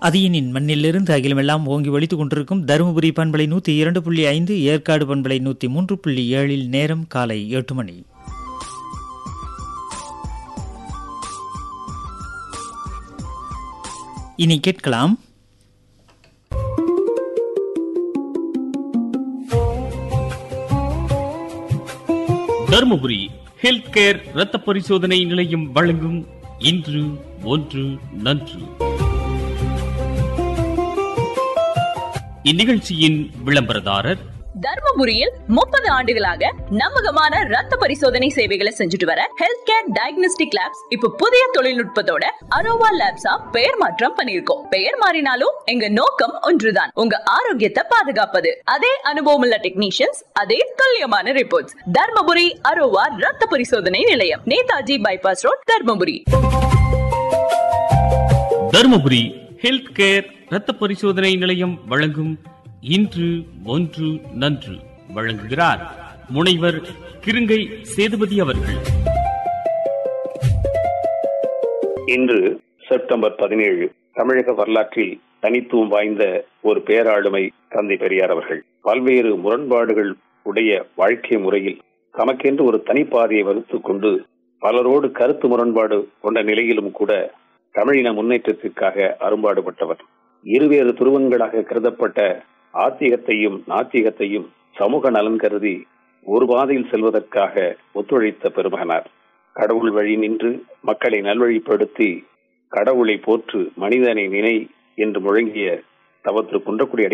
அதியனின் மண்ணிலிருந்து அகிலமெல்லாம் ஓங்கி ஒழித்துக் கொண்டிருக்கும் தருமபுரி பண்பலை நூற்றி இரண்டு புள்ளி ஐந்து ஏற்காடு பண்பலை நூற்றி மூன்று புள்ளி ஏழில் நேரம் காலை எட்டு மணி இனி கேட்கலாம் தருமபுரி ஹெல்த் கேர் இரத்த பரிசோதனை நிலையம் வழங்கும் இன்று ஒன்று நன்று இந்நிகழ்ச்சியின் விளம்பரதாரர் தர்மபுரியில் முப்பது ஆண்டுகளாக நம்பகமான ரத்த பரிசோதனை சேவைகளை செஞ்சுட்டு வர ஹெல்த் கேர் டயக்னோஸ்டிக் லேப்ஸ் இப்ப புதிய தொழில்நுட்பத்தோட அரோவா லேப்ஸா பெயர் மாற்றம் பண்ணிருக்கோம் பெயர் மாறினாலும் எங்க நோக்கம் ஒன்றுதான் உங்க ஆரோக்கியத்தை பாதுகாப்பது அதே அனுபவம் உள்ள டெக்னீஷியன்ஸ் அதே துல்லியமான ரிப்போர்ட்ஸ் தர்மபுரி அரோவா ரத்த பரிசோதனை நிலையம் Netaji bypass road Dharmapuri Dharmapuri health care இரத்த பரிசோதனை நிலையம் வழங்கும் இன்று ஒன்று நன்று வழங்குகிறார் முனைவர் கிருங்கை சேதுபதி அவர்கள் இன்று செப்டம்பர் பதினேழு தமிழக வரலாற்றில் தனித்துவம் வாய்ந்த ஒரு பேராளுமை தந்தை பெரியார் அவர்கள் பல்வேறு முரண்பாடுகள் உடைய வாழ்க்கை முறையில் தமக்கென்று ஒரு தனிப்பாதையை வகுத்துக் கொண்டு பலரோடு கருத்து முரண்பாடு கொண்ட நிலையிலும் கூட தமிழின முன்னேற்றத்திற்காக அரும்பாடுபட்டவர் இருவேறு துருவங்களாக கருதப்பட்ட ஆத்திகத்தையும் நாத்திகத்தையும் சமூக நலன் கருதி ஒரு பாதையில் செல்வதற்காக ஒத்துழைத்த பெருமகனார் கடவுள் வழி நின்று மக்களை நல்வழிப்படுத்தி கடவுளை போற்று மனிதனை நினை என்று முழங்கிய தவத்திரு குன்றக்குடி